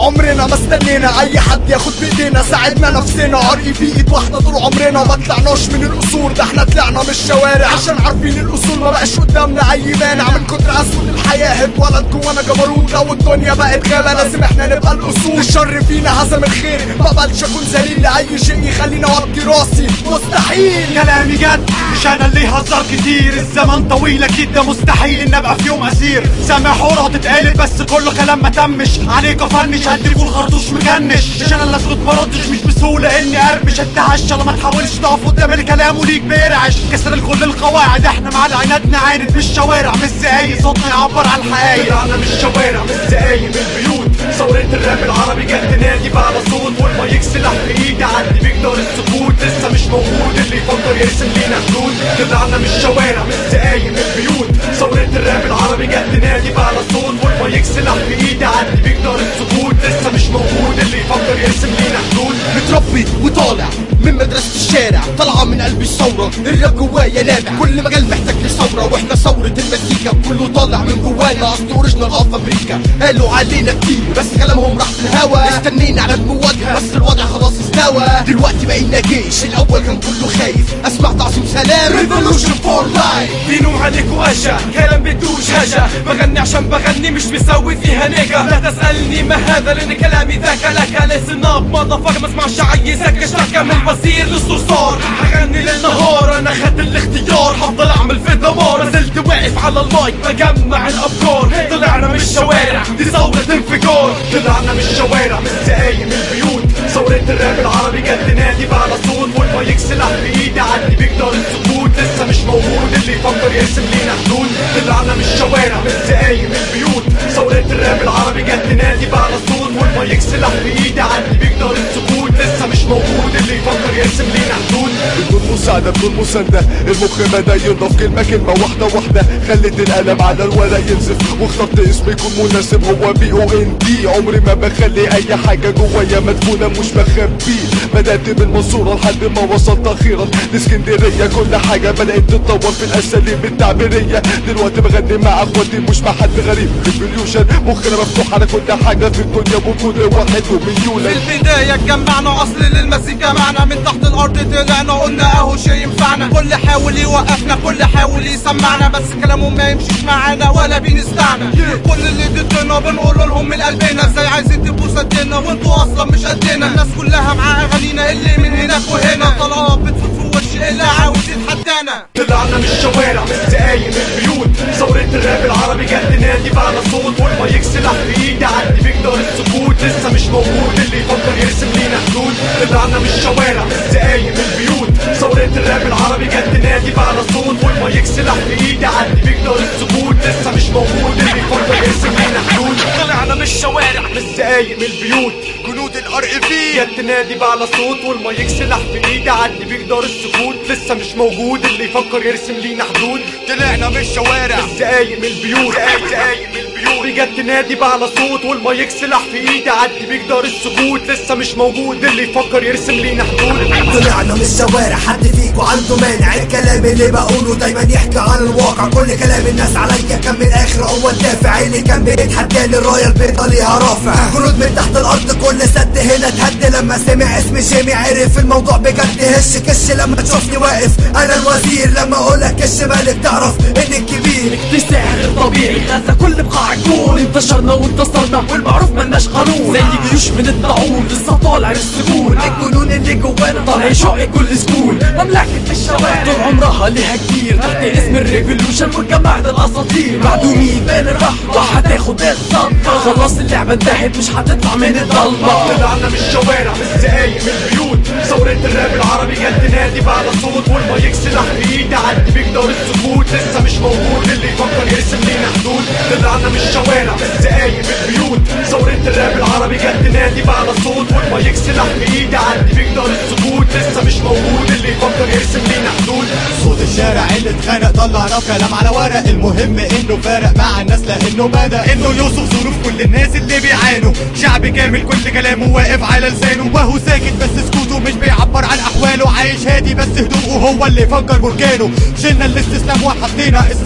عمرنا ما استنينا اي حد ياخد بايدينا ساعدنا نفسنا عرقي في ايد واحده طول عمرنا ما طلعناش من القصور ده احنا طلعنا من الشوارع عشان عارفين الاصول ما بقاش قدامنا اي مانع من كتر اسود الحياه اتولد جوانا جبروت لو الدنيا بقت غابه لازم احنا نبقى الاصول الشر فينا هزم الخير ما بقبلش اكون ذليل لاي شيء يخليني اوطي راسي مستحيل كلامي جد مش انا اللي هزار كتير الزمن طويل اكيد ده مستحيل ان ابقى في يوم اسير سامع حوره تتقالب بس كله كلام ما تمش عليك افنش هديك والخرطوش مكنش مش انا اللي اسكت مردش مش بسهوله اني ارمش اتهش لما تحاولش تقف قدام الكلام وليك بيرعش كسر لكل القواعد احنا مع العناد نعاند في الشوارع مش زقايق صوتنا يعبر عن الحقايق طلعنا من الشوارع من الزقايق من البيوت ثورة الراب العربي جت تنادي بقى على صوت والمايك سلاح في ايدي عدي بيقدر السكوت لسه مش موجود اللي يفكر يرسم لينا حدود طلعنا من الشوارع من الزقايق من البيوت ثورة الراب العربي جت تنادي بقى على صوت والمايك سلاح في ايدي عدي بيقدر السكوت لسه مش موجود اللي يفكر يرسم لينا حدود متربي وطالع من مدرسة الشارع طالعة من قلب الثورة الراب جوايا لامع كل مجال محتاج لثورة واحنا ثورة المزيكا كله طالع من جوانا اصل اوريجنال اوف امريكا قالوا علينا كتير بس كلامهم راح في الهوا استنينا على المواجهة بس الوضع خلاص استوى دلوقتي بقينا جيش الاول كان كله خايف اسمع تعظيم سلام ريفولوشن فور لايف في نوم عليك وهجة كلام بدوش هجة بغني عشان بغني مش مسوي فيها نيجا لا تسألني ما هذا لان كلامي ذاك لك لسن اب مضافك ما اسمعش عيسك اشتكى من الوزير للصرصار هغني للنهار انا خدت الاختيار هفضل اعمل في دمار زلت واقف على المايك بجمع الافكار طلعنا من الشوارع دي ثورة انفجار طلعنا من الشوارع من الزقايق من البيوت ثورة الراب العربي جت تنادي بقى على صوت والمايك سلاح في ايدي عدي بيقدر السكوت لسه مش موجود اللي يفكر يرسم لينا حدود طلعنا من الشوارع من الزقايق من البيوت ثورة الراب العربي جت تنادي بقى على صوت والمايك سلاح في ايدي عدي بيقدر السكوت لسه مش موجود اللي يفكر يرسم لينا حدود بدون مساعدة بدون مساندة المخ بدا ينضف كلمة كلمة واحدة واحدة خليت القلم على الورق ينزف واخترت اسم يكون مناسب هو بي او ان دي عمري ما بخلي اي حاجة جوايا مدفونة مش بخبي بدأت بالمنصورة لحد ما وصلت اخيرا لاسكندرية كل حاجة بدأت تتطور في الاساليب التعبيرية دلوقتي بغني مع اخواتي مش مع حد غريب ريفوليوشن مخنا مفتوح على كل حاجة في الدنيا وكل واحد ومليون في البداية اتجمعنا اصل للمزيكا معنا من تحت الارض طلعنا قلنا اهو شي ينفعنا كل حاول يوقفنا كل حاول يسمعنا بس كلامهم ما يمشيش معانا ولا بينستعنا كل اللي ضدنا بنقول لهم من قلبنا ازاي عايزين تبقوا سدنا وانتوا اصلا مش قدنا الناس كلها مع اغانينا اللي من هناك وهنا طلقات بتفوت في وش اللي عاوز يتحدانا طلعنا من الشوارع من الزقايق من البيوت ثورة الراب العربي جت تنادي بقى على صوت والمايك سلاح في ايدي عدي بيقدر السكوت لسه مش موجود اللي يفكر يرسم لينا حدود طلعنا من الشوارع من الزقايق من البيوت ثورة الراب العربي جت تنادي بقى على صوت والمايك سلاح في ايدي عدي بيقدر السكوت لسه مش موجود اللي يفكر يرسم لينا حدود طلعنا من الشوارع من الزقايق من البيوت جنود الار في جت تنادي بقى على صوت والمايك سلاح في ايدي عدي بيقدر السكوت لسه مش موجود اللي يفكر يرسم لينا حدود طلعنا من الشوارع من الزقايق من البيوت زقايق من البيوت جت تنادي بقى على صوت والمايك سلاح في ايدي عدي بيقدر السكوت لسه مش موجود اللي يفكر يرسم لينا حدود طلعنا من الشوارع حد فيكو عنده مانع الكلام اللي بقوله دايما يحكي عن الواقع كل كلام الناس عليا كان من الاخر هو الدافع اللي كان بيتحداني الرايه البيضاء ليها رافع جنود من تحت الارض كل سد هنا اتهد لما سمع اسمي جيمي عرف الموضوع بجد هش كش لما تشوفني واقف انا الوزير لما اقولك كش بالك تعرف اني الكبير دي سحر طبيعي غزة كل بقاع الكون انتشرنا وانتصرنا والمعروف ملناش قانون زي جيوش من الطاعون لسه طالع من السجون الجنون اللي جوانا طالع يشق كل سكون مملكة الشوارع طول عمرها ليها كتير تحت اسم الريفولوشن وجماعة الاساطير معدومين بين الرحمة هتاخد الصدمة خلاص اللعبة انتهت مش هتطلع من الضلمة طلعنا من الشوارع من الزقايق من البيوت ثورة الراب العربي جت تنادي بقى على صوت والمايك سلاح في ايدي عدي بيقدر السكوت لسه مش موجود اللي يفكر يرسم لينا حدود طلعنا من الشوارع من الزقايق من البيوت ثورة الراب العربي جت تنادي بقى على صوت والمايك سلاح في ايدي عدي بيقدر السكوت لسه مش موجود اللي يفكر يرسم لينا حدود صوت الشارع اللي اتخانق طلعنا كلام على ورق المهم انه فارق مع الناس لانه بدا انه يوصف ظروف كل الناس اللي بيعانوا شعب كامل كل كلامه واقف على لسانه وهو ساكت بس سكوته مش بيعبر عن احواله عايش هادي بس هدوءه هو اللي فجر بركانه شلنا الاستسلام وحطينا الثوره مكانه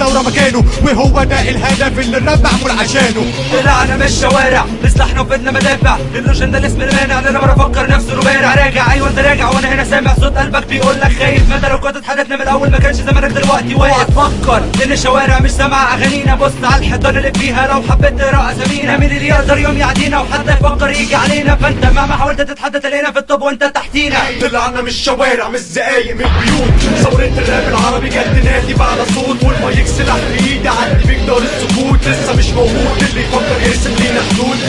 مكانه وهو ده الهدف اللي الراب معمول عشانه طلعنا من الشوارع بسلاحنا وفدنا مدافع اللوجن ده الاسم المانع اللي انا بفكر نفسه انه بارع راجع ايوه انت راجع وانا هنا سامع صوت قلبك بيقول لك خايف متى لو كنت اتحدثنا من الاول ما كانش زمانك دلوقتي واقف فكر لان الشوارع مش سامعه اغانينا بص على الحيطان اللي فيها لو حبيت تقرا اسامينا مين اللي يقدر يوم يعدينا وحد يفكر يجي علينا فانت مهما حاولت تتحدى تلاقينا في الطب وانت تحتينا طلعنا من الشوارع من الزقايق من البيوت ثورة الراب العربي جت تنادي بعلى صوت والمايك سلاح في ايدي عدي بجدار السكوت لسه مش موجود اللي يفكر يرسم لينا حدود